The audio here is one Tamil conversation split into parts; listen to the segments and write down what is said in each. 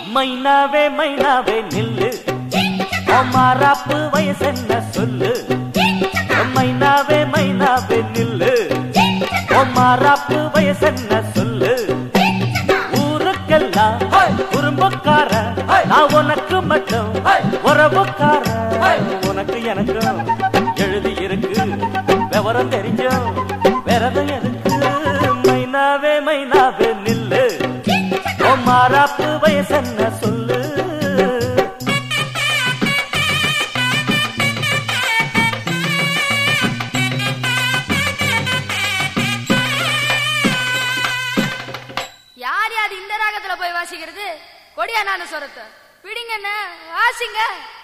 மைனாவே மைனாவே நில்லு மாறாப்பு வயசென்ன சொல்லு மைனாவே மைனாவே நில்லு மாறாப்பு வயசென்ன சொல்லு ஊருக்கெல்லாம் குறும்பக்கார நான் உனக்கு மட்டும் உறவுக்கார உனக்கு எனக்கும் எழுதி இருக்கு விவரம் தெரிஞ்சோம் விரதம் எதுக்கு மைனாவே மைனாவே நில்லு மாறாப்பு வயசென்ன சொல்லு யார் யார் இந்த ராகத்துல போய் வாசிக்கிறது கொடியா நானு சொரத்த பிடிங்க என்ன வாசிங்க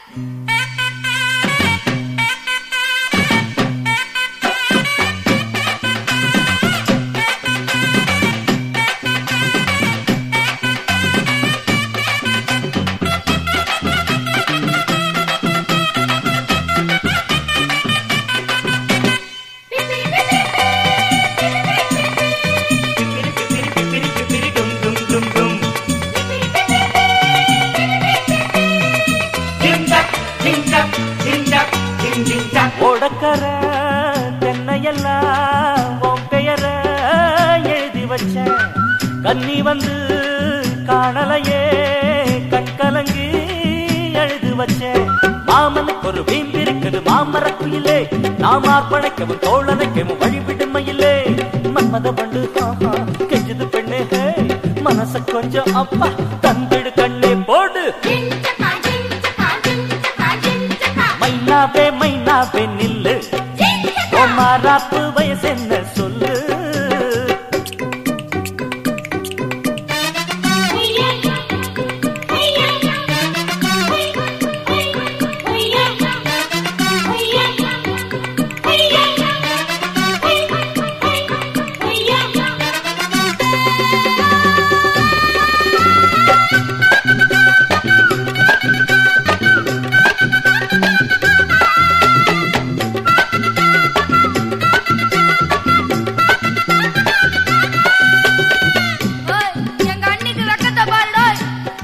ஓடக்கர தென்னையெல்லாம் உன் பெயர எழுதி வச்ச கன்னி வந்து காணலையே கண்கலங்கி எழுதி வச்ச மாமனுக்கு ஒரு வீம்பு இருக்குது மாமரக்குயிலே நாம் ஆர்ப்பணிக்கவும் தோழனைக்கவும் வழிவிடுமையிலே மன்மத பண்டு ஆஹா கெஞ்சது பெண்ணே ஹே மனச கொஞ்சம் அப்பா தந்திடு கண்ணே போடு மைனாவே மைனாவே நில்லு மாறாப்பு வயசு என்ன சொல்லு ஓய், எங்க அண்ணிக்கு வெக்கத்தை பாருடோய்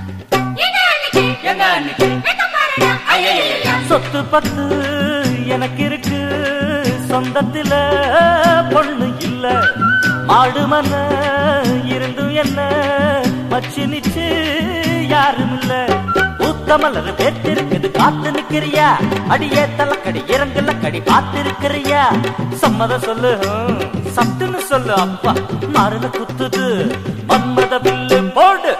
சொத்து பத்து எனக்கு இருக்கு சொந்தத்தில பொண்ணு இல்ல மாடு மன இருந்தும் என்ன மச்சி நிச்சு யாரும் இல்ல ஊத்தமலர் பேத்திருக்குது காத்து நிக்கிறியா அடியே தலக்கடி இறங்குல கடி பார்த்திருக்கிறியா சம்மதம் சொல்லு ஹம், சட்டுன்னு சொல்லு அப்பா மருந்து குத்துது மன்மத வில்லு போடு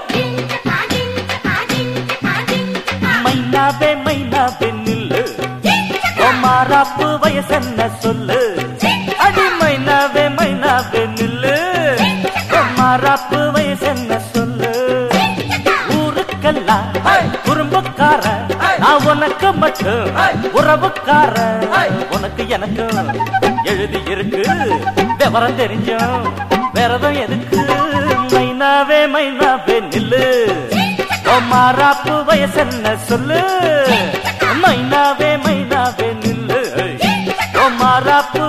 மைனாவே மைனாவே நில்லு மாறாப்பு வயசென்ன சொல்லு அடி மைனாவே மைனாவே நில்லு மாறாப்பு வயசென்ன சொல்லு ஊருக்கெல்லாம் குறும்புக்கார நான் உனக்கு மட்டும் உறவுக்கார உனக்கு எனக்கு எழுதி இருக்கு விவரம் தெரிஞ்சோம் விரதம் எதுக்கு மைனாவே மைனாவே நில்லு மாறாப்பு வயசென்ன சொல்லு மைனாவே மைனாவே நில்லு மாறாப்பு